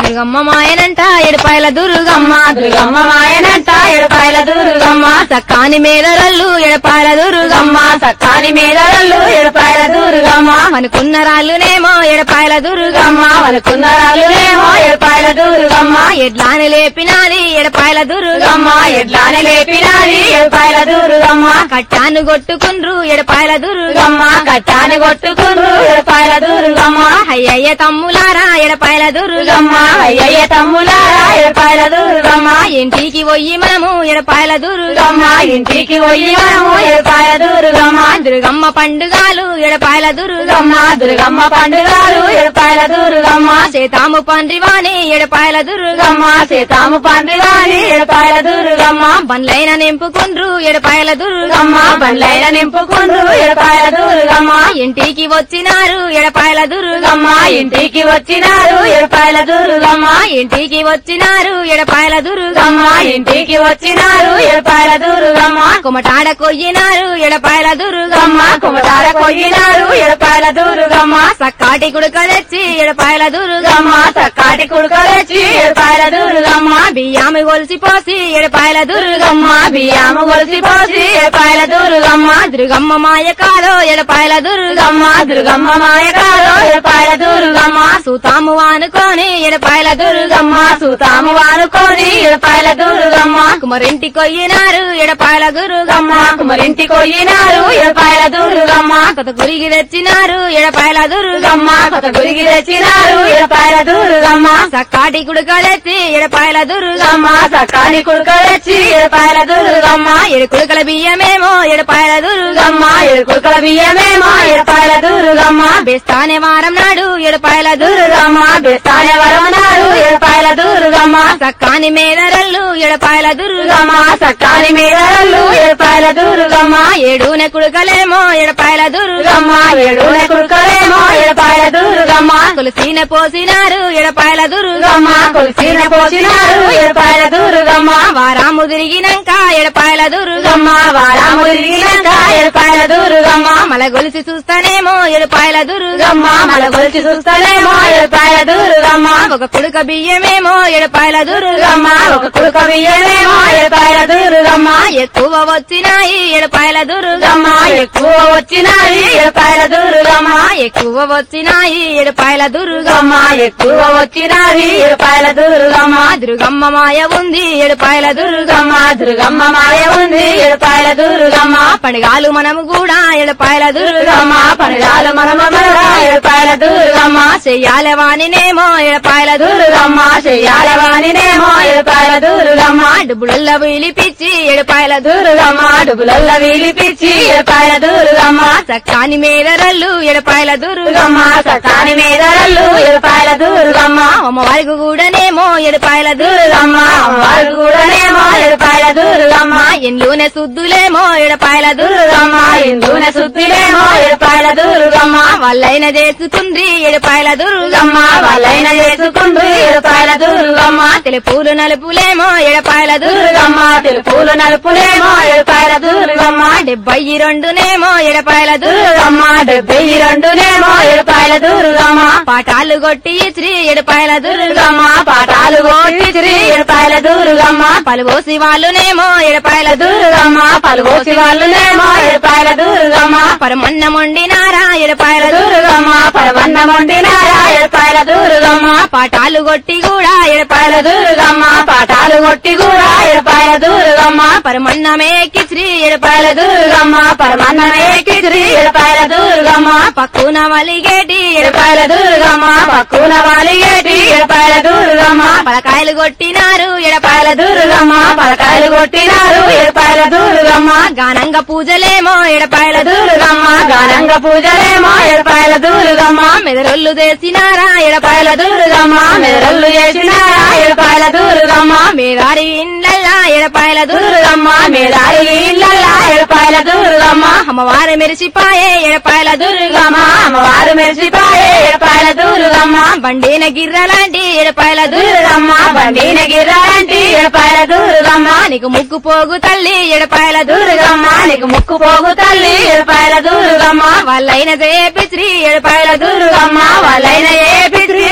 దుర్గమ్మ మాయనంట ఎడపాయల దుర్గమ్మ దుర్గమ్మ మాయనంట ఎడపాయల దుర్గమ్మ సక్కాని మేదరల్లు ఎడపాయల దుర్గమ్మ సక్కాని మేదరల్లు ఎడపాయల దుర్గమ్మ అనుకున్న రాళ్ళునేమో ఎడపాయల దుర్గమ్మ వాళ్ళకున్నరాలునేమో ఎడపాయల దుర్గమ్మ ఎడ్లాని లేపినాది ఎడపాయల దుర్గమ్మ దుర్గమ్మ ఎడ్లాని లేపినాది ఎడపాయల దుర్గమ్మ కట్టాను కొట్టుకుండ్రు ఎడపాయల దుర్గమ్మ దుర్గమ్మ కట్టాని కొట్టుకుండ్రు ఎడపాయల దుర్గమ్మ అయ్యయ్య తమ్ములారా ఎడపాయల దుర్గమ్మ దుర్గమ్మ అయ్యయ్య తమ్ములారా ఎడపాయల దుర్గమ్మ ఇంటికి పోయి మనము ఎడపాయల దుర్గమ్మ దుర్గమ్మ ఇంటికి పోయి మనము ఎడపాయల దుర్గమ్మ దుర్గమ్మ పండుగలు ఎడపాయల దుర్గమ్మ దుర్గమ్మ దుర్గమ్మ పండుగలు ఎడపాయల దుర్గమ్మ చేతాము పండ్రివాణి ఎడపాయల దుర్గమ్మ దుర్గమ్మ సీతాము పండుగని ఎడపాయల దుర్గమ్మ బండ్లైన నింపుకుండ్రు ఎడపాయల దుర్గమ్మ దుర్గమ్మ బండ్లైన నింపుకుండ్రు ఎడపాయల దుర్గమ్మ ఇంటికి వచ్చినారు ఎడపాయల దుర్గమ్మ దుర్గమ్మ ఇంటికి వచ్చినారు ఎడపాయల దుర్గమ్మ ఇంటికి వచ్చినారు ఎడపాయల దుర్గమ్మ దుర్గమ్మ ఇంటికి వచ్చినారు ఎడపాయల దుర్గమ్మ కుమటాడ కొయ్యినారు ఎడపాయల దుర్గమ్మ దుర్గమ్మ కుమటార కొయ్యినారు ఎడపాయల దుర్గమ్మ సక్కాటి కుడుక తెచ్చి ఎడపాయల దుర్గమ్మ దుర్గమ్మ సక్కాటి కుడుకలొచ్చి ఎడపాయల దుర్గమ్మ బియ్యామి కొలిసి పోసి ఎడపాయల దుర్గమ్మ దుర్గమ్మ బియ్యము కొలిసి పోసి ఎడపాయల దుర్గమ్మ దుర్గమ్మ మాయ కాదో ఎడపాయల దుర్గమ్మ దుర్గమ్మ దుర్గమ్మ మాయకాలో ఎడపాయల దుర్గమ్మ సూతాము వానుకొని ఎడపాయల దుర్గమ్మ దుర్గమ్మ సూతాము వానుకొని ఎడపాయల దుర్గమ్మ కుమరింటి కొయ్యినారు ఎడపాయల దుర్గమ్మ దుర్గమ్మ కుమరింటి కొయ్యినారు ఎడపాయల దుర్గమ్మ కొత్త గురికి తెచ్చినారు ఎడపాయల దుర్గమ్మ దుర్గమ్మ కొత్త గురికి తెచ్చినారు ఎడపాయల దుర్గమ్మ సక్కాటి కుడుక తెచ్చి ఎడపాయల దుర్గమ్మ దుర్గమ్మ సకాని కుడుకలొచ్చి ఎడపాయల దుర్గమ్మ ఎడుకుడుకల బియ్యమేమో ఎడపాయల దుర్గమ్మ దుర్గమ్మ ఎడుకుడుకల బియ్యమేమో ఎడపాయల దుర్గమ్మ బెస్తానే వారం నాడు ఎడపాయల దుర్గమ్మ దుర్గమ్మ బెస్తానే వరమనారు ఎడపాయల దుర్గమ్మ సక్కాని మేదరల్లు ఎడపాయల దుర్గమ్మ దుర్గమ్మ సకాని మీదరల్లు ఎడపాయల దుర్గమ్మ ఏడున కుడుకలేమో ఎడపాయల దుర్గమ్మ దుర్గమ్మ ఏడునే కుడుకలేమో ఎడపాయల దుర్గమ్మ కొలిసీన పోసినారు ఎడపాయల దుర్గమ్మ దుర్గమ్మ కొలిసిన పోసినారు ఎడపాయల దుర్గమ్మ వారాము తిరిగినాక ఎడపాయల దుర్గమ్మ దుర్గమ్మ వారాము తిరిగినాక ఎడపాయల దుర్గమ్మ మల గొలిసి చూస్తానేమో ఎడపాయల దుర్గమ్మ దుర్గమ్మ మన గొలిచి చూస్తలేమో ఎడపాయల దుర్గమ్మ ఒక కుడుక బియ్యమేమో ఎడపాయల దుర్గమ్మ దుర్గమ్మ ఒక కుడుక బియ్యమేమో ఎడపాయల దుర్గమ్మ ఎక్కువ వచ్చినాయి ఎడపాయల దుర్గమ్మ దుర్గమ్మ ఎక్కువ వచ్చినాయి ఎడపాయల దుర్గమ్మ ఎక్కువ వచ్చినాయి ఎడపాయల దుర్గమ్మ దుర్గమ్మ ఎక్కువ వచ్చినాయి ఎడపాయల దుర్గమ్మ దుర్గమ్మ మాయ ఉంది ఎడపాయల దుర్గమ్మ దుర్గమ్మ దుర్గమ్మ మాయ ఉంది ఎడపాయల దుర్గమ్మ పండుగాలు మనము కూడా ఎడపాయల దుర్గమ్మ దుర్గమ్మ పనిరాలు మనమ ఎడపాయల దుర్గమ్మ చెయ్యాల వాణినేమో ఎడపాయల దుర్గమ్మ దుర్గమ్మ చెయ్యాల వాణినేమో ఎడపాయల దుర్గమ్మ డుబ్బులల్ల వీలిపిచ్చి ఎడపాయల దుర్గమ్మ దుర్గమ్మ డుబులల్ల వీలిపిచ్చి ఎడపాయల దుర్గమ్మ సక్కాని మేదరల్లు ఎడపాయల దుర్గమ్మ దుర్గమ్మ సకాని మీదరల్లు ఎడపాయల దుర్గమ్మ అమ్మవారికి కూడానేమో ఎడపాయల దుర్గమ్మ దుర్గమ్మ అమ్మవారు కూడానేమో ఎడపాయల దుర్గమ్మ ఎన్లోనే సుద్దులేమో ఎడపాయల దుర్గమ్మ దుర్గమ్మ ఇందున శుద్ధిలేమో ఎడపాయల దుర్గమ్మ వాళ్ళైన చేసుకుంది ఎడపాయల దుర్గమ్మ దుర్గమ్మ వాళ్ళైన చేసుకుంటూ ఎడపాయల దుర్గమ్మ తెలుపులు నలుపులేమో ఎడపాయల దుర్గమ్మ దుర్గమ్మ తెలుపులు నలుపులేమో ఎడపాయల దుర్గమ్మ డెబ్బై రెండునేమో ఎడపాయల దుర్గమ్మ దుర్గమ్మ డెబ్బై రెండునేమో ఎడపాయల దుర్గమ్మ పాఠాలు కొట్టి శ్రీ ఎడపాయల దుర్గమ్మ దుర్గమ్మ పాఠాలు కోటి శ్రీ ఎడపాయల దుర్గమ్మ పలువోసి వాళ్ళునేమో ఎడపాయల దుర్గమ్మ దుర్గమ్మ పలుగోసి వాళ్ళునేమో ఎడపాయల దుర్గమ్మ పరమన్నముండినారా ఎడపాయల దుర్గమ్మ దుర్గమ్మ పరవన్నం వండినారా ఎడపాయల దుర్గమ్మ పాఠాలు కొట్టి కూడా ఎడపాయల పాయల దుర్గమ్మ పాఠాలు కొట్టి కూడా ఎడపాయల దుర్గమ్మ పరమన్నమే శ్రీ ఎడపాయల పాయల దుర్గమ్మ పరమన్నమే కిదిరి ఎడపాయల దుర్గమ్మ పక్కున వలిగేటి ఎడపాయల దుర్గమ్మ పక్కున వాలిగేటి ఎడపాయల దుర్గమ్మ పలకాయలు కొట్టినారు ఎడపాయల పాయల దుర్గమ్మ పలకాయలు కొట్టినారు ఎడపాయల దుర్గమ్మ గానంగా పూజలేమో ఎడపాయల దుర్గమ్మ గానంగ పూజలేమో ఎడపాయల దుర్గమ్మ మెదరొల్లు తెసినారా ఎడపాయల పాయల దుర్గమ్మ మెదరల్లు చేసినారా ఎడపాయల దుర్గమ్మ మేదారి ఇండ్లల్లా ఎడపాయల దుర్గమ్మ దుర్గమ్మ మేదారి ఇళ్ళల్లా ఎడపాయల దుర్గమ్మ అమ్మవారు మెరిసిపాయే ఎడపాయల దుర్గమ్మ దుర్గమ్మ అమ్మవారు మెరిసిపాయే ఎడపాయల దుర్గమ్మ బండిన గిర్రలాంటి ఎడపాయల దుర్గమ్మ దుర్గమ్మ బండిన గిర్రాంటి ఎడపాయల దుర్గమ్మ నీకు ముక్కు పోగు తల్లి ఎడపాయల దుర్గమ్మ దుర్గమ్మ నీకు ముక్కు పోగు తల్లి ఎడపాయల దుర్గమ్మ వాళ్ళైన చేపి శ్రీ ఎడపాయల దుర్గమ్మ దుర్గమ్మ వాళ్ళైన ఏ పిత్రి ఎడపాయల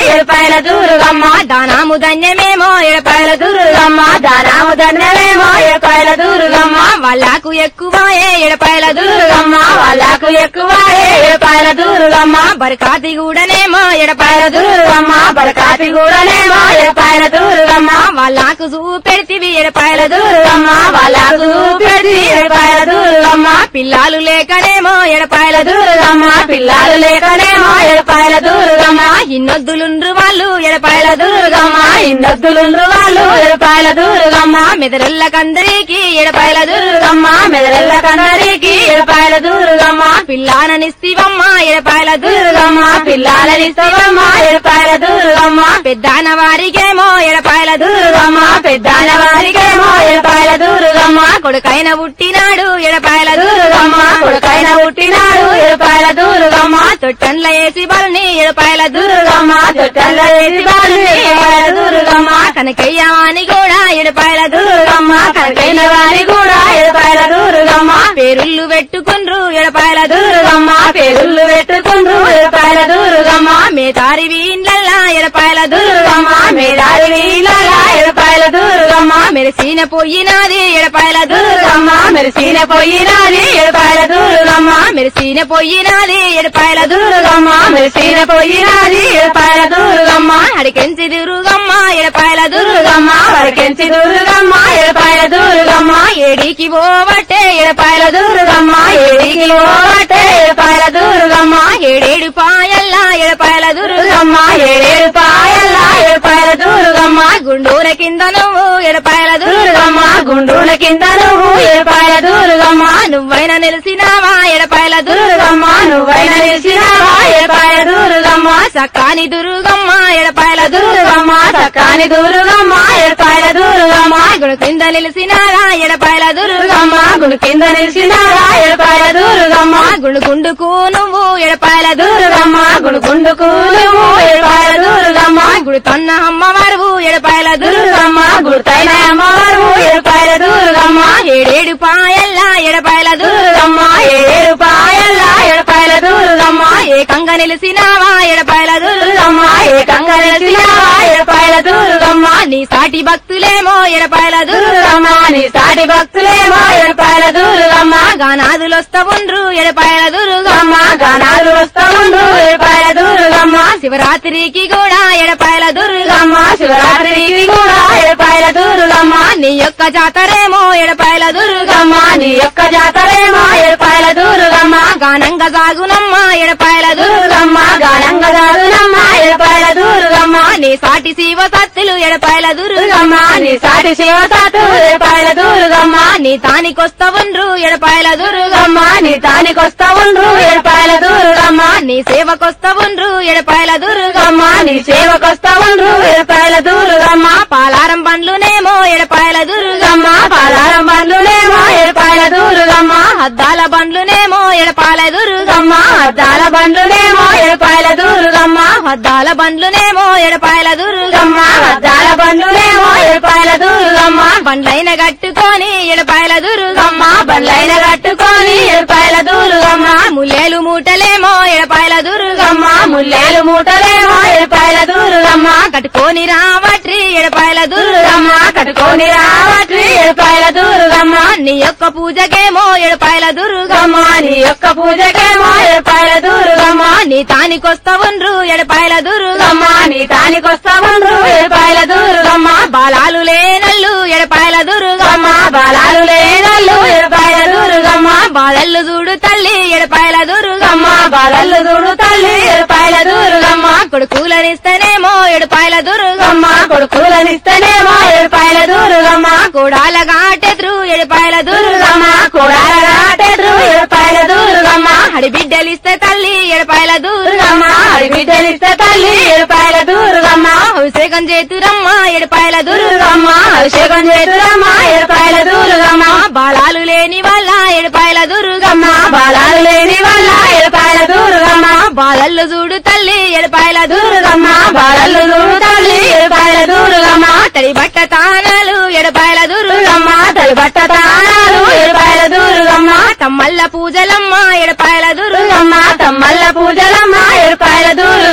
ఏడుపాయల దుర్గమ్మ దానాము ధన్యమేమో ఎడపాయల దుర్గమ్మ దానాము దండమేమో ఏడుపాయల దుర్గమ్మ వాళ్ళకు ఎక్కువాయే ఎడపాయల దుర్గమ్మ వాళ్ళకు ఎక్కువ ఏడుపాయల దుర్గమ్మ బరకాతి కూడానేమో ఎడపాయల దుర్గమ్మ బరకాతి కూడానేమో ఏడుపాయల దుర్గమ్మ వాళ్ళకు చూపెడితివి ఎడపాయల దుర్గమ్మ వాళ్ళకు పెడి ఏడుపాయల దుర్గమ్మ పిల్లాలు లేకనేమో ఎడపాయల దుర్గమ్మ పిల్లలు లేకనేమో ఏడుపాయల దుర్గమ్మ ఇన్నొద్దులుండ్రు వాళ్ళు ఎడపాయల దుర్గమ్మ ఇండద్దులుండ్రు వాళ్ళు ఏడుపాయల దుర్గమ్మ మెదరెళ్ళకందరికి ఎడపాయల దుర్గమ్మ మెదరెల్ల కన్నరికి ఏడుపాయల దుర్గమ్మ పిల్లాననిస్తివమ్మ ఎడపాయల దుర్గమ్మ పిల్లలనిస్తవమ్మ ఏడుపాయల దుర్గమ్మ పెద్దాన వారికేమో ఎడపాయల దుర్గమ్మ పెద్దాన వారికేమో ఏడుపాయల దుర్గమ్మ కొడుకైన పుట్టినాడు ఎడపాయల దుర్గమ్మ కొడుకైన పుట్టినాడు ఏడుపాయల దుర్గమ్మ తొట్టండ్ల వేసి బల్ని ఎడపాయల దుర్గమ్మ తొట్టెల్ల వేసి బాలు ఏడుపాయల దుర్గమ్మ కనకయ్యవాని కూడా ఎడపాయల దుర్గమ్మ కనకైన వారి కూడా ఏడుపాయల దుర్గమ్మ పేరుళ్ళు పెట్టుకుండ్రు ఎడపాయల దుర్గమ్మ పేరుళ్ళు పెట్టుకుండ్రు ఏడుపాయల దుర్గమ్మ మేతారి వీళ్ళల్లా ఎడపాయల దుర్గమ్మ మేడారి వీళ్ళ ఏడుపాయల దుర్గమ్మ మెరిసిన పోయినాది ఎడపాయల దుర్గమ్మ మెరిసిన పోయినాది ఏడుపాయల దుర్గమ్మ మెరిసిన పోయినాది ఎడపాయల దుర్గమ్మ మెరిసిన పోయినాది ఏడుపాయల దుర్గమ్మ అడికెంచి దుర్గమ్మ ఎడపాయల దుర్గమ్మ వరకెంచి దుర్గమ్మ ఏడుపాయల దుర్గమ్మ ఏడికి పోవట్టే ఎడపాయల దుర్గమ్మ ఏడికి ఓటే ఏడుపాయల దుర్గమ్మ ఏడేడు పాయల్లా ఎడపాయల దుర్గమ్మ దుర్గమ్మ ఏడేడు పాయల్ల ఏడుపాయల దుర్గమ్మ గుండూర కింద నువ్వు ఎడపాయల దుర్గమ్మ దుర్గమ్మ గుండూల కింద నువ్వు ఏడుపాయల దుర్గమ్మ నువ్వైన నిలిసినావా ఎడపాయల దుర్గమ్మ దుర్గమ్మ నువ్వైన నిలిచినావా ఏడుపాయల దుర్గమ్మ సక్కాని దుర్గమ్మ ఎడపాయల దుర్గమ్మ దుర్గమ్మ చక్కని దుర్గమ్మ ఏడుపాయల దుర్గమ్మ గుడి కింద నిలిసినారా ఎడపాయల దుర్గమ్మ దుర్గమ్మ గుడి కింద నిలిచినావా ఏడుపాయల దుర్గమ్మ గుండు గుండుకు నువ్వు ఎడపాయల దుర్గమ్మ దుర్గమ్మ గుడుకుండుకు నువ్వు ఏడుపాయల దుర్గమ్మ గుడి తన్న అమ్మవారు ఎడపాయల దుర్గమ్మ దుర్గమ్మ గుర్తైన అమ్మవారు ఏడుపాయల దుర్గమ్మ ఏడేడు పాయల్లా ఎడపాయల దుర్గమ్మ దుర్గమ్మ ఏడు పాయల్ల ఏడుపాయల దుర్గమ్మ ఏకంగా నిలిసినావా ఎడపాయల దుర్గమ్మ దుర్గమ్మ ఏకంగా నిలిచినావా ఏడుపాయల దుర్గమ్మ నీ సాటి భక్తులేమో ఎడపాయల దుర్గమ్మ దుర్గమ్మ నీ సాటి భక్తులేమో ఏడుపాయల దుర్గమ్మ గానాదులు వస్తా ఉండ్రు ఎడపాయల దుర్గమ్మ దుర్గమ్మ గానాలు వస్తా ఉండు ఏడుపాయల దుర్గమ్మ శివరాత్రికి కూడా ఎడపాయల దుర్గమ్మ దుర్గమ్మ శివరాత్రికి కూడా ఏడుపాయల దుర్గమ్మ నీ యొక్క జాతరేమో ఎడపాయల దుర్గమ్మ దుర్గమ్మ నీ యొక్క జాతరేమో ఏడుపాయల దుర్గమ్మ గానంగా సాగునమ్మ ఎడపాయల దుర్గమ్మ దుర్గమ్మ గానంగా దాదునమ్మ ఏడుపాయల దుర్గమ్మ నీ సాటి శివ సత్తులు ఎడపాయల దుర్గమ్మ దుర్గమ్మ నీ సాటి శివతాటు ఏడుపాయల దుర్గమ్మ నీ తానికొస్తా ఉండ్రు ఎడపాయల దుర్గమ్మ దుర్గమ్మ నీ తానికొస్తా ఉండ్రు ఏడుపాయల దుర్గమ్మ నీ సేవకొస్తా ఉండ్రు ఎడపాయల దుర్గమ్మ దుర్గమ్మ నీ సేవకొస్తా ఉండ్రు ఏడుపాయల దుర్గమ్మ పాలారం పండ్లునేమో ఎడపాయల దుర్గమ్మ దుర్గమ్మ పాలారం బండ్లునేమో ఏడుపాయల దుర్గమ్మ అద్దాల బండ్లునేమో ఎడపాయల దుర్గమ్మ దుర్గమ్మ అద్దాల బండ్లునేమో ఏడుపాయల దుర్గమ్మ అద్దాల బండ్లునేమో ఎడపాయల దుర్గమ్మ దుర్గమ్మ అద్దాల బండ్లునేమో ఏడుపాయల దుర్గమ్మ బండ్లైన కట్టుకొని ఎడపాయల దుర్గమ్మ దుర్గమ్మ బండ్లైన కట్టుకొని ఏడుపాయల దుర్గమ్మ ముల్లేలు మూటలేమో ఎడపాయల దుర్గమ్మ దుర్గమ్మ ముల్లేలు మూటలేమో ఏడుపాయల దుర్గమ్మ కట్టుకొని రావట్రి ఎడపాయల దుర్గమ్మ దుర్గమ్మ కట్టుకొని రావట్రి ఏడుపాయల దుర్గమ్మ నీ యొక్క పూజకేమో ఎడపాయల దుర్గమ్మ దుర్గమ్మ నీ యొక్క పూజకేమో ఏడుపాయల దుర్గమ్మ నీ తానికొస్తా ఉండ్రు ఎడపాయల దుర్గమ్మ దుర్గమ్మ నీ తానికొస్తా ఉండ్రు ఏడుపాయల దుర్గమ్మ బాలాలు లేనల్లు ఎడపాయల దుర్గమ్మ దుర్గమ్మ బాలాలు లేనల్లు ఏడుపాయల దుర్గమ్మ బాలల్లు చూడు తల్లి ఎడపాయల దుర్గమ్మ దుర్గమ్మ బాలల్లు చూడు తల్లి ఏడుపాయల దుర్గమ్మ కొడుకులనిస్తేనేమో ఎడపాయల దుర్గమ్మ దుర్గమ్మ కొడుకులనిస్తేనేమో ఏడుపాయల దుర్గమ్మ కోడాల గాటెదురు ఎడపాయల దుర్గమ్మ దుర్గమ్మ కూడాలగాటెదురు ఏడుపాయల దుర్గమ్మ హడి బిడ్డలిస్తే తల్లి ఎడపాయల దుర్గమ్మ దుర్గమ్మ అడిబిడ్డలిస్తే తల్లి ఏడుపాయల దుర్గమ్మ అభిషేకం చేతురమ్మ ఎడపాయల దుర్గమ్మ దుర్గమ్మ అభిషేకం చేతురమ్మ ఏడుపాయల దుర్గమ్మ బాలాలు లేని వల్ల ఎడపాయల దుర్గమ్మ దుర్గమ్మ బాలాలు లేని వల్ల ఏడుపాయల దుర్గమ్మ బాలల్లు చూడు తల్లి ఎడపాయల దుర్గమ్మ దుర్గమ్మ బాలలు చూడు తల్లి ఏడుపాయల దుర్గమ్మ తడి బట్ట తానాలు ఎడపాయల దుర్గమ్మ దుర్గమ్మ తలిబట్ట తానాలు ఏడుపాయల దుర్గమ్మ తమ్మల్ల పూజలమ్మ ఎడపాయల దుర్గమ్మ దుర్గమ్మ తమ్మల్ల పూజలమ్మ ఏడుపాయల దుర్గమ్మ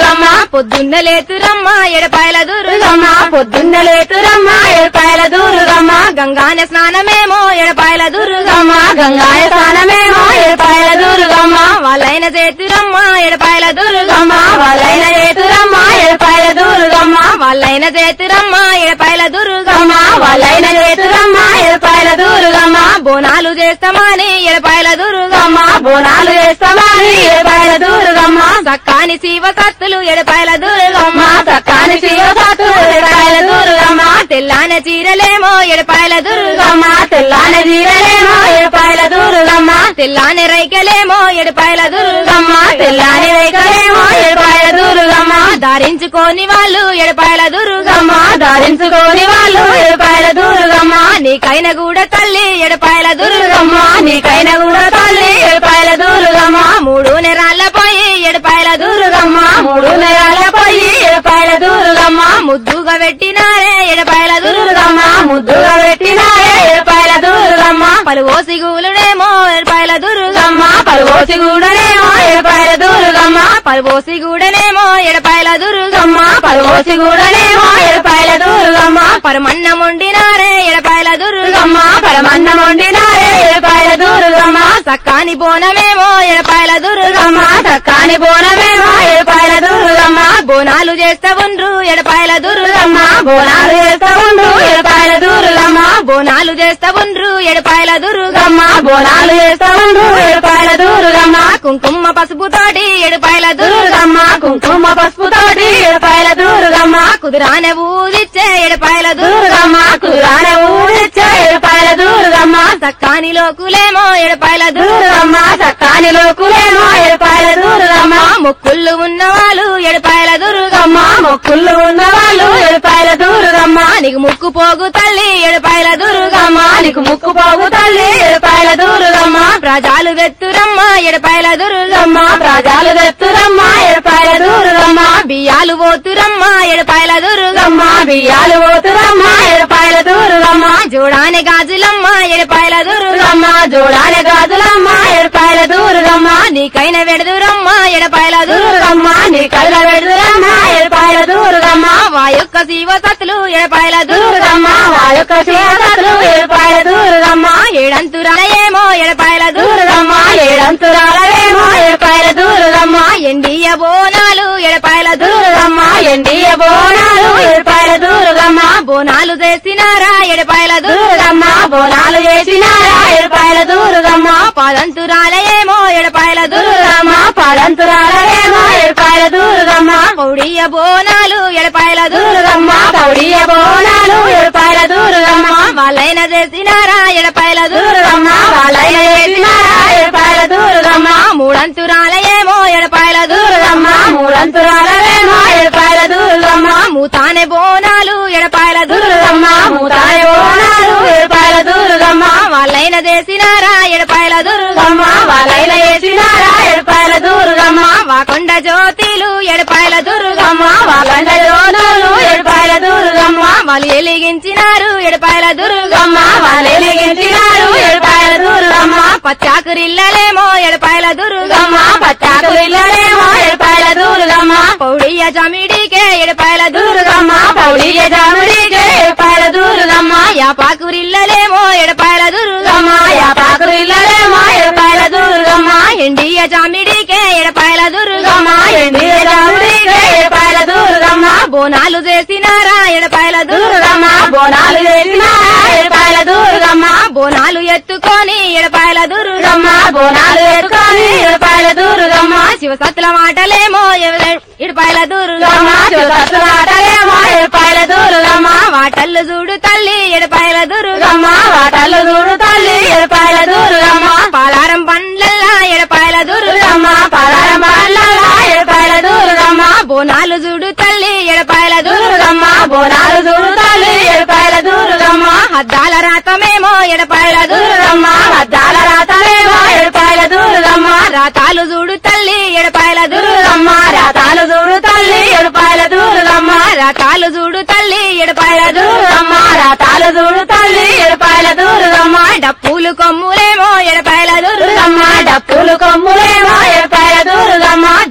పొద్దున్న లేతురమ్మ ఎడపాయల దుర్గమ్మ దుర్గమ్మ పొద్దున్న లేతురమ్మ ఏడుపాయల దుర్గమ్మ గంగాన స్నానమేమో ఎడపాయల దుర్గమ్మ దుర్గమ్మ గంగాయ స్నానమేమో ఏడుపాయల దుర్గమ్మ వాళ్ళైన చేతురమ్మ ఎడపాయల దుర్గమ్మ దుర్గమ్మ వాళ్ళైన ఏతురమ్మ ఏడుపాయల దుర్గమ్మ వాళ్ళైన చేతురమ్మ ఎడపాయల దుర్గమ్మ దుర్గమ్మ వాళ్ళైన ఏతురమ్మ ఏడుపాయల దుర్గమ్మ బోనాలు చేస్తామని ఎడపాయల దుర్గమ్మ దుర్గమ్మ బోనాలు వేస్తామని ఏడుపాయల దుర్గమ్మ సక్కాని శివ సత్తులు ఎడపాయల దుర్గమ్మ దుర్గమ్మ సక్కాని శివసాతు ఏడుపాయల దుర్గమ్మ తెల్లాన చీరలేమో ఎడపాయల దుర్గమ్మ దుర్గమ్మ తెల్లాని జీరలేమో ఏడుపాయల దుర్గమ్మ తెల్లాని రైకలేమో ఎడపాయల దుర్గమ్మ దుర్గమ్మ తెల్లాని రేఖలేమో ఏడుపాయల దుర్గమ్మ ధరించుకోని వాళ్ళు ఎడపాయల దుర్గమ్మ దుర్గమ్మ ధరించుకోని వాళ్ళు ఏడుపాయల దుర్గమ్మ నీకైన కూడా తల్లి ఎడపాయల దుర్గమ్మ దుర్గమ్మ నీకైన కూడా తల్లి ఏడుపాయల దుర్గమ్మ మూడు నెరాళ్ళ పోయి ఎడపాయల దుర్గమ్మ దుర్గమ్మ మూడు నెలల పోయి ఏడుపాయల దుర్గమ్మ ముద్దుగా పెట్టినారే ఎడపాయల దుర్గమ్మ దుర్గమ్మ ముద్దుగా పెట్టినారే ఏడుపాయల దుర్గమ్మ పలువోసి గూలుడేమో ఎడపాయల దుర్గమ్మ దుర్గమ్మ పలువోసి కూడానేమో ఏడుపాయల దుర్గమ్మ పలువోసి గూడనేమో ఎడపాయల దుర్గమ్మ దుర్గమ్మ పలువోసి కూడానేమో ఏడుపాయల దుర్గమ్మ పరమన్నం వండినారే ఎడపాయల దుర్గమ్మ దుర్గమ్మ పరమన్నం వండినారే ఏడుపాయల దుర్గమ్మ సక్కాని బోనమేమో ఎడపాయల దుర్గమ్మ దుర్గమ్మ చక్కాని బోనమేమో ఏడుపాయల దుర్గమ్మ బోనాలు చేస్తా ఉండ్రు ఎడపాయల దుర్గమ్మ దుర్గమ్మ బోనాలు చేస్తా ఉండు ఏడుపాయల దుర్గమ్మ బోనాలు చేస్తా ఉండ్రు ఎడపాయల దుర్గమ్మ దుర్గమ్మ బోనాలు చేస్తా ఉండు ఏడుపాయల దుర్గమ్మ కుంకుమ పసుపు తోటి ఎడపాయల దుర్గమ్మ దుర్గమ్మ కుంకుమ పసుపు తోటి ఏడుపాయల దుర్గమ్మ కుదురాన ఊదిచ్చే ఎడపాయల దుర్గమ్మ దుర్గమ్మ కురాన ఊరిచ్చే ఏడుపాయల దుర్గమ్మ సక్కాని లోకులేమో ఎడపాయల దుర్గమ్మ దుర్గమ్మ చక్కాని లోకులేమో ఏడుపాయల దుర్గమ్మ మొక్కుళ్ళు ఉన్నవాళ్ళు ఎడపాయల దుర్గమ్మ దుర్గమ్మ మొక్కుళ్ళు ఉన్న వాళ్ళు ఏడుపాయల దుర్గమ్మ నీకు ముక్కు పోగు తల్లి ఎడపాయల దుర్గమ్మ దుర్గమ్మ నీకు ముక్కు పోగు తల్లి ఏడుపాయల దుర్గమ్మ ప్రజాలు వెత్తురమ్మ ఎడపాయల దుర్గమ్మ దుర్గమ్మ ప్రజలు తెత్తురమ్మ ఏడుపాయల దుర్గమ్మ బియ్యాలు పోతురమ్మ ఎడపాయల దుర్గమ్మ దుర్గమ్మ బియ్యాలు పోతురమ్మ ఏడుపాయల దుర్గమ్మ జోడాని గాజులమ్మ ఎడపాయల దుర్గమ్మ దుర్గమ్మ జోడాల గాజులమ్మ ఏడుపాయల దుర్గమ్మ నీకైన వెడదురమ్మ ఎడపాయల దుర్గమ్మ దుర్గమ్మ నీ కళ్ళ పెడుతురమ్మ ఏడుపాయల దుర్గమ్మ వా యొక్క శివ సత్తులు ఎడపాయల దుర్గమ్మ దుర్గమ్మ వా యొక్క చేతలు ఏడుపాయల దుర్గమ్మ ఏడంతురాల ఏమో ఎడపాయల దుర్గమ్మ దుర్గమ్మ ఏడంతురాలవేమో ఏడుపాయల దుర్గమ్మ ఎండియ బోనాలు ఎడపాయల దుర్గమ్మ దుర్గమ్మ ఎండియ బోనాలు ఏడుపాయల దుర్గమ్మ బోనాలు చేసినారా ఎడపాయల దుర్గమ్మ దుర్గమ్మ బోనాలు చేసినారా ఏడుపాయల దుర్గమ్మ పాదంతురాల ఏమో ఎడపాయల దుర్గమ్మ దుర్గమ్మ పడంతురాలవేమో ఏడుపాయల దుర్గమ్మ పౌడియ బోనాలు ఎడపాయల దుర్గమ్మ దుర్గమ్మ పౌడియ బోనాలు ఏడుపాయల దుర్గమ్మ వాళ్ళైన చేసినారా ఎడపాయల దుర్గమ్మ దుర్గమ్మ వాళ్ళైన చేసినారా ఏడుపాయల దుర్గమ్మ మూడంతురాల ఏమో ఎడపాయల దుర్గమ్మ దుర్గమ్మ మూడంతురాలవేమో ఏడుపాయల దుర్గమ్మ మూతానే బోనాలు ఎడపాయల దుర్గమ్మ దుర్గమ్మ మూతాయ బోనాలు ఏడుపాయల దుర్గమ్మ వాళ్ళైన చేసినారా ఎడపాయల దుర్గమ్మ దుర్గమ్మ వాళ్ళైన చేసినారా ఏడుపాయల దుర్గమ్మ వాకొండ జ్యోతిలు ఎడపాయల దుర్గమ్మ దుర్గమ్మ వాళ్ళ జోనాలు ఏడుపాయల దుర్గమ్మ వాళ్ళు ఎలిగించినారు ఎడపాయల దుర్గమ్మ దుర్గమ్మ వాళ్ళు ఎలిగించినారు ఏడుపాయల దుర్గమ్మ పచ్చాకురిల్లలేమో ఎడపాయల దుర్గమ్మ దుర్గమ్మ పచ్చాకు ఇల్లలేమో ఏడుపాయల దుర్గమ్మ పౌడియ జమిడికే ఎడపాయల దుర్గమ్మ దుర్గమ్మ పౌడియ జాముడికే ఏడుపాయల దుర్గమ్మ యాపాకురిల్లలేమో ఎడపాయల దుర్గమ్మ దుర్గమ్మ యాపాకు ఇల్లలేమో ఏడుపాయల దుర్గమ్మ ఎండియ జామిడికే ఎడపాయల దుర్గమ్మ దుర్గమ్మ ఎండియ జాముడికే ఏడుపాయల దుర్గమ్మ బోనాలు చేసినారా ఎడపాయల దుర్గమ్మ దుర్గమ్మ బోనాలు చేసినారా ఏడుపాయల దుర్గమ్మ బోనాలు ఎత్తుకొని ఎడపాయల దుర్గమ్మ దుర్గమ్మ బోనాలు ఎత్తుకొని ఏడుపాయల దుర్గమ్మ శివసత్తుల మాటలేమో ఎడపాయల దుర్గమ్మ దుర్గమ్మ చూసత్తులాటలేమో ఏడుపాయల దుర్గమ్మ వాటల్లు చూడు తల్లి ఎడపాయల దుర్గమ్మ దుర్గమ్మ వాటలు చూడు తల్లి ఏడుపాయల దుర్గమ్మ పాలారం పండ్లల్లా ఎడపాయల దుర్గమ్మ దుర్గమ్మ పలారం పల్లెల ఏడుపాయల దుర్గమ్మ బోనాలు చూడు తల్లి ఎడపాయల దుర్గమ్మ దుర్గమ్మ బోనాలు చూడు తల్లి ఏడుపాయల దుర్గమ్మ హద్దాల రాతమేమో ఎడపాయల దుర్గమ్మ దుర్గమ్మ అద్దాల రాతలేమో ఏడుపాయల దుర్గమ్మ రాతాలు చూడు తల్లి ఎడపాయల దుర్గమ్మ దుర్గమ్మ రాతాలు చూడు తల్లి ఏడుపాయల దుర్గమ్మ రాతాలు చూడు తల్లి ఎడపాయల దుర్గమ్మ దుర్గమ్మ రాతాలు చూడు తల్లి ఏడుపాయల దుర్గమ్మ డప్పులు కొమ్ములేమో ఎడపాయల దుర్గమ్మ దుర్గమ్మ డప్పులు కొమ్ములేమో ఏడుపాయల దుర్గమ్మ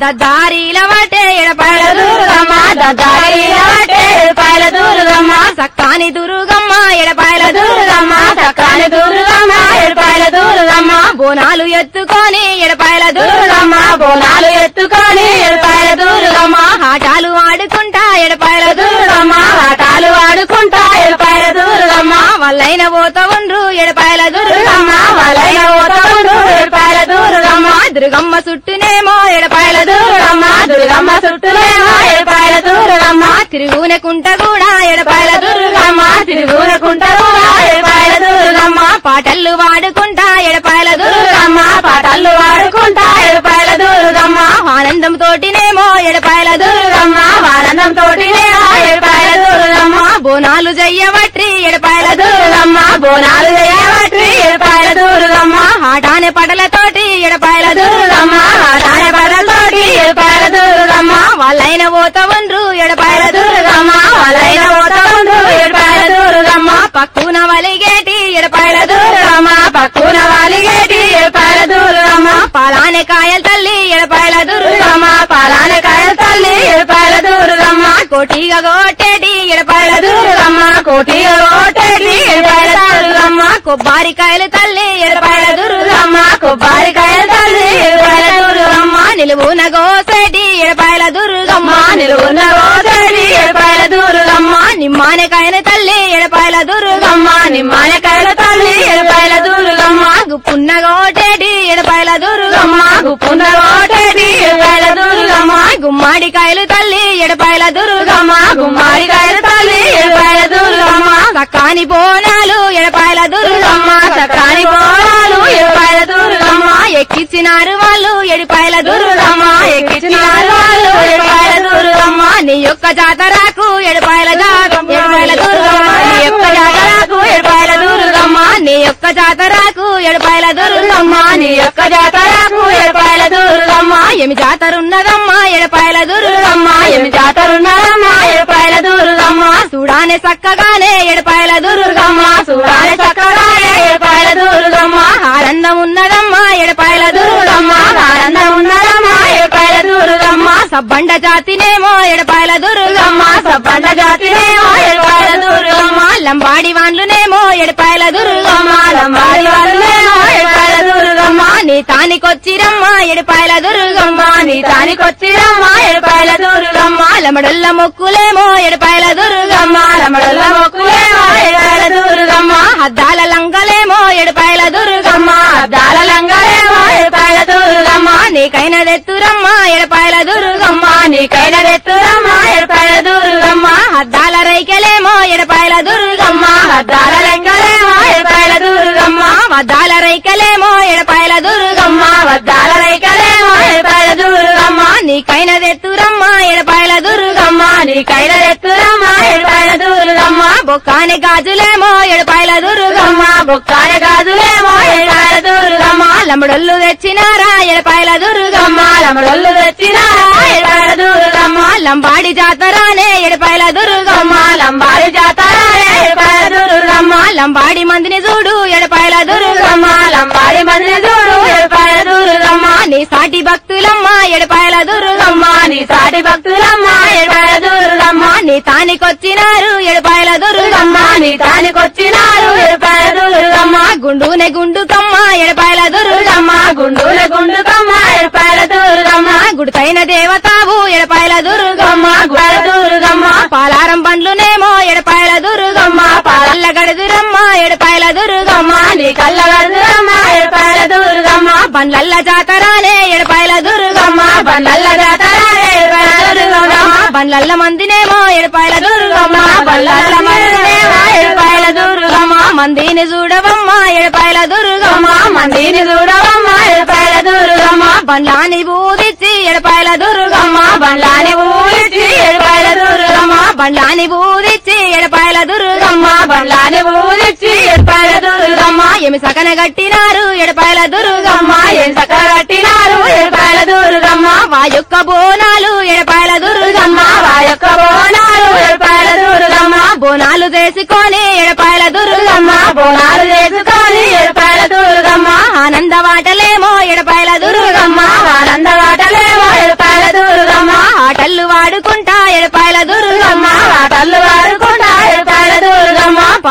దద్దారీల వాటే ఎడపాయల దుర్గమ్మ దద్దారీల వాటే ఎడపాయల దుర్గమ్మ సక్కాని దుర్గమ్మ ఎడపాయల దుర్గమ్మ సకాని దుర్గమ్మ ఎడపాయల దుర్గమ్మ బోనాలు ఎత్తుకొని ఎడపాయల దుర్గమ్మ బోనాలు ఎత్తుకొని ఎడపాయల దుర్గమ్మ ఆటాలు ఆడుకుంటా ఎడపాయల దుర్గమ్మ ఆటాలు ఆడుకుంటా ఎడపాయల దుర్గమ్మ వాళ్ళైన పోత ఉండ్రు ఎడపాయల దుర్గమ్మ వాళ్ళైన ఓతకుండు ఎడపాయల దుర్గమ్మ దుర్గమ్మ చుట్టూనేమో ఎడపాయల దుర్గమ్మ దుర్గమ్మ చుట్టూలేమో ఎడపాయల దుర్గమ్మ తిరుగునే కుంట కూడా ఎడపాయల దుర్గమ్మ తిరుగునకుంటారు ఎడపాయల దుర్గమ్మ పాటలు వాడుకుంటా ఎడపాయల దుర్గమ్మ పాటలు వాడుకుంటా ఎడపాయల దుర్గమ్మ ఆనందం తోటినేమో ఎడపాయల దుర్గమ్మ వానందం తోటినే ఎడపాయల దుర్గమ్మ బోనాలు జయ్యవట్రి ఎడపాయల దుర్గమ్మ బోనాలు చేయబట్టి ఎడపాయల దుర్గమ్మ ఆటానే పటలతోటి ఎడపాయల దుర్గమ్మ ఆటాయ పడలతోటి ఎడపాయల దుర్గమ్మ వాళ్ళైన పోత ఉండ్రు ఎడపాయల దుర్గమ్మ వాళ్ళైన ఓతకుండు ఎడపాయల దుర్గమ్మ పక్కున వలిగేటి ఎడపాయల దుర్గమ్మ పక్కున వాలిగేటి ఎడపాయల దుర్గమ్మ పాలానే కాయల తల్లి ఎడపాయల దుర్గమ్మ పాలాన కాయల తల్లి ఎడపాయల దుర్గమ్మ కోటిగా కొట్టేటి ఎడపాయల దుర్గమ్మ కోటి ఓటేటి ఎడపాయల దుర్గమ్మ కొబ్బరికాయలు తల్లి ఎడపాయల దుర్గమ్మ కొబ్బరికాయల తల్లి ఎడపాయల దుర్గమ్మ నిలువున గోసేటి ఎడపాయల దుర్గమ్మ అమ్మ నిలువున్న ఓటేటి ఎడపాయల దుర్గమ్మ నిమ్మానకాయన తల్లి ఎడపాయల దుర్గమ్మ దుర్గమ్మ నిమ్మానకాయల తల్లి ఎడపాయల దుర్గమ్మ గుప్పున్న గోటేటి ఎడపాయల దుర్గమ్మ దుర్గమ్మ గుప్పున్న ఓటేటి ఎడపాయల దుర్గమ్మ గుమ్మాడికాయలు తల్లి ఎడపాయల దుర్గమ్మ దుర్గమ్మ గుమ్మాడికాయల తల్లి ఎడపాయల దుర్గమ్మ సక్కాని బోనాలు ఎడపాయల దుర్గమ్మ దుర్గమ్మ సకాని బోనాలు ఎడపాయల దుర్గమ్మ ఎక్కిచ్చినారు వాళ్ళు ఎడిపాయల దుర్గమ్మ దుర్గమ్మ ఎక్కించినారు వాళ్ళు ఎడపాయల దుర్గమ్మ నీ యొక్క జాతరకు ఎడపాయల జా- ఎడపాయల దుర్గమ్మ నీ యొక్క జాతరకు ఎడపాయల దుర్గమ్మ నీ యొక్క జాతరకు ఎడపాయల దుర్గమ్మ దుర్గమ్మ నీ యొక్క జాతరకు ఎడపాయల దుర్గమ్మ ఏమి జాతరున్నదమ్మా ఎడపాయల దుర్గమ్మ దుర్గమ్మ ఏమి జాతరున్నారమ్మ ఎడపాయల దుర్గమ్మ చూడానే చక్కగానే ఎడపాయల దుర్గమ్మ దుర్గమ్మ చూడాలి చక్కగా ఎడపాయల దుర్గమ్మ ఆనందం ఉన్నదమ్మా ఎడపాయల దుర్గమ్మ దుర్గమ్మ ఆనందం ఉన్నారమ్మ ఎడపాయల దుర్గమ్మ సబ్బండ జాతినేమో ఎడపాయల దుర్గమ్మ దుర్గమ్మ సబ్బండ జాతినేమో ఎడపాయల దుర్గమ్మ లంబాడి వాన్లునేమో ఎడపాయల దుర్గమ్మ దుర్గమ్మ లంబాడి వాళ్ళేమో ఎడపాయల దుర్గమ్మ నీ తానికొచ్చిరమ్మ ఎడపాయల దుర్గమ్మ దుర్గమ్మ నీ తానికొచ్చిరమ్మ ఎడపాయల దుర్గమ్మ లమడల్ల మొక్కులేమో ఎడపాయల దుర్గమ్మ దుర్గమ్మ రమడల మొక్కులేమో ఎడపాయల దుర్గమ్మ అద్దాల లంగలేమో ఎడపాయల దుర్గమ్మ దుర్గమ్మ అద్దాల లంగలేమో ఎడపాయల దుర్గమ్మ నీకైన దెత్తురమ్మ ఎడపాయల దుర్గమ్మ దుర్గమ్మ నీకైన రెత్తురమ్మ ఎడపాయల దుర్గమ్మ అద్దాల రైకెలేమో ఎడపాయల దుర్గమ్మ దుర్గమ్మ అద్దాల లంగలేమో ఎడపాయల దుర్గమ్మ అద్దాల రైకెలేమో ఎడపాయల దుర్గమ్మ దుర్గమ్మ వద్దాల రైకలేమో ఎడపాయల దుర్గమ్మ నీకైన దెత్తురమ్మ ఎడపాయల దుర్గమ్మ దుర్గమ్మ నీకైన రెత్తురమ్మ ఎడపాయల దుర్గమ్మ బొక్కాని గాజులేమో ఎడపాయల దుర్గమ్మ దుర్గమ్మ బొక్కాయ గాజులేమో ఎడపాయల దుర్గమ్మ లమడొల్లు తెచ్చినారా ఎడపాయల దుర్గమ్మ దుర్గమ్మ రమడొల్లు తెచ్చినారా ఎడపాయల దుర్గమ్మ లంబాడి జాతరానే ఎడపాయల దుర్గమ్మ దుర్గమ్మ లంబాడి జాతర ఎడపాయల దుర్గమ్మ లంబాడి మందిని చూడు ఎడపాయల దుర్గమ్మ దుర్గమ్మ లంబాడి మంది చూడు ఎడపాయల దుర్గమ్మ నీ సాటి భక్తులమ్మ ఎడపాయల దుర్గమ్మ దుర్గమ్మ నీ సాటి భక్తులమ్మ ఎడపాయల దుర్గమ్మ నీ తానికొచ్చినారు ఎడపాయల దుర్గమ్మ దుర్గమ్మ నీ తానికొచ్చినారు ఎడపాయల దుర్గమ్మ గుండునే గుండుకమ్మ ఎడపాయల దుర్గమ్మ దుర్గమ్మ గుండుల గుండుకమ్మ ఎడపాయల దుర్గమ్మ గుడితైన దేవతావు ఎడపాయల దుర్గమ్మ దుర్గమ్మ గుడ దుర్గమ్మ పాలారం బండ్లునేమో ఎడపాయల దుర్గమ్మ దుర్గమ్మ పాలల్ల గడుదురమ్మ ఎడపాయల దుర్గమ్మ దుర్గమ్మ నీ కళ్ళ గడుదురమ్మ ఎడపాయల దుర్గమ్మ బండ్లల్ల జాతరానే ఎడపాయల దుర్గమ్మ దుర్గమ్మ బండల్ల జాతర ఎడపాయల దుర్గమ్మ బండ్లల్ల మందినేమో ఎడపాయల దుర్గమ్మ దుర్గమ్మ బల్లల్ల మరిదేవా ఎడపాయల దుర్గమ్మ మందిని చూడవమ్మ ఎడపాయల దుర్గమ్మ దుర్గమ్మ మందిని చూడవమ్మ ఎడపాయల దుర్గమ్మ బండ్లాని బూదిచ్చి ఎడపాయల దుర్గమ్మ దుర్గమ్మ బండ్లాని ఊరిచి ఎడపాయల దుర్గమ్మ బండ్లాని బూదిచ్చి ఎడపాయల దుర్గమ్మ దుర్గమ్మ బండ్లాని ఊరిచి ఎడపాయల దుర్గమ్మ ఎమి సకన గట్టినారు ఎడపాయల దుర్గమ్మ దుర్గమ్మ ఏం చక్క కట్టినారు ఎడపాయల దుర్గమ్మ వా యొక్క బోనాలు ఎడపాయల దుర్గమ్మ దుర్గమ్మ వా యొక్క బోనాలు ఎడపాయల దుర్గమ్మ బోనాలు చేసుకొని ఎడపాయల దుర్గమ్మ దుర్గమ్మ బోనాలు చేసుకొని ఎడపాయల దుర్గమ్మ ఆనంద వాటలేమో ఎడపాయల దుర్గమ్మ దుర్గమ్మ ఆనంద వాటలేమో ఎడపాయల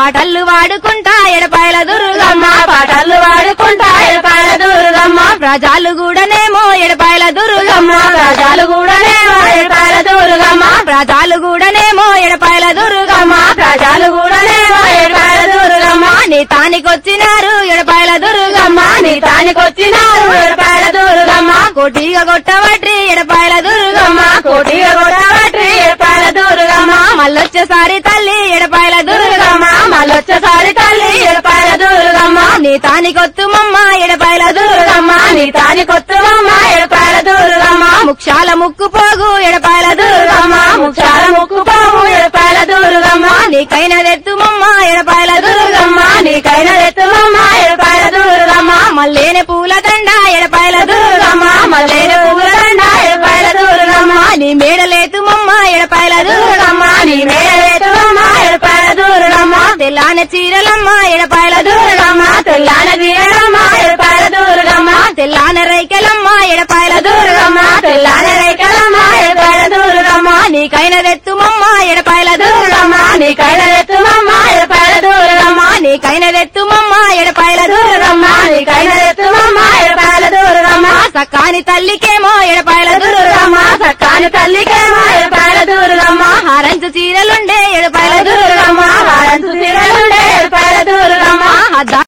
పాటలు వాడుకుంటా ఎడపాయల దుర్గమ్మ పాటలు వాడుకుంటా ఎడపాయల దుర్గమ్మ ప్రజలు కూడానేమో ఎడపాయల దుర్గమ్మ ప్రజలు కూడానేమో ఎడపాయల దుర్గమ్మ ప్రజలు కూడానేమో ఎడపాయల దుర్గమ్మ ప్రజలు కూడానేమో ఎడపాయల దుర్గమ్మ నీ తానికొచ్చినారు ఎడపాయల దుర్గమ్మ నీ తానికొచ్చినారు ఎడపాయల దుర్గమ్మ కోటిగా కొట్టవట్రి ఎడపాయల దుర్గమ్మ కోటిగా కొట్టబట్టి ఎడపాయల దుర్గమ్మ మళ్ళొచ్చేసారి తల్లి ఎడపాయల దుర్గమ్మ మళ్ళొచ్చసారి తల్లి ఎడపాయల దుర్గమ్మ నీ తానికొత్తుమమ్మ ఎడపాయల దుర్గమ్మ నీ తానికొత్తువమ్మ ఎడపాయల దుర్గమ్మ ముక్షాల ముక్కు పోగు ఎడపాయల దుర్గమ్మ ముఖ్యాల ముక్కుపోము ఎడపాయల దుర్గమ్మ నీకైన తెత్తుమమ్మ ఎడపాయల దుర్గమ్మ నీకైన ఎత్తువమ్మ ఎడపాయల దుర్గమ్మ మల్లేని పూల దండ ఎడపాయల దుర్గమ్మ మల్లేరు పూలదండ ఎడపాయల దుర్గమ్మ నీ మేడలేతుమమ్మ ఎడపాయల దుర్గమ్మ నీ మేడెత్తువమ్మ ఎడపాయల దుర్గమ్మ తెల్లాన చీరలమ్మ ఎడపాయల దుర్గమ్మ తెల్లాన తీరమ్మ ఎడపాయల దుర్గమ్మ తెల్లాన రైకెలమ్మ ఎడపాయల దుర్గమ్మ తెల్లాన రేఖలమ్మ ఎడపాయల దుర్గమ్మ నీకైన తెత్తుమమ్మ ఎడపాయల దుర్గమ్మ నీకైన ఎత్తువమ్మ ఎడపాయల దుర్గమ్మ నీకైన తెత్తుమమ్మ ఎడపాయల దుర్గమ్మ నీకైన ఎత్తువమ్మ ఎడపాయల దుర్గమ్మ సకాని తల్లికేమో ఎడపాయల దుర్గమ్మ దుర్గమ్మ సక్కాని తల్లికేమో ఎడపాయల దుర్గమ్మ హారంచు చీరలుండే ఎడపాయల దుర్గమ్మ దుర్గమ్మ వారంతు తిరలుండే ఎడపాయల దుర్గమ్మ అద్దా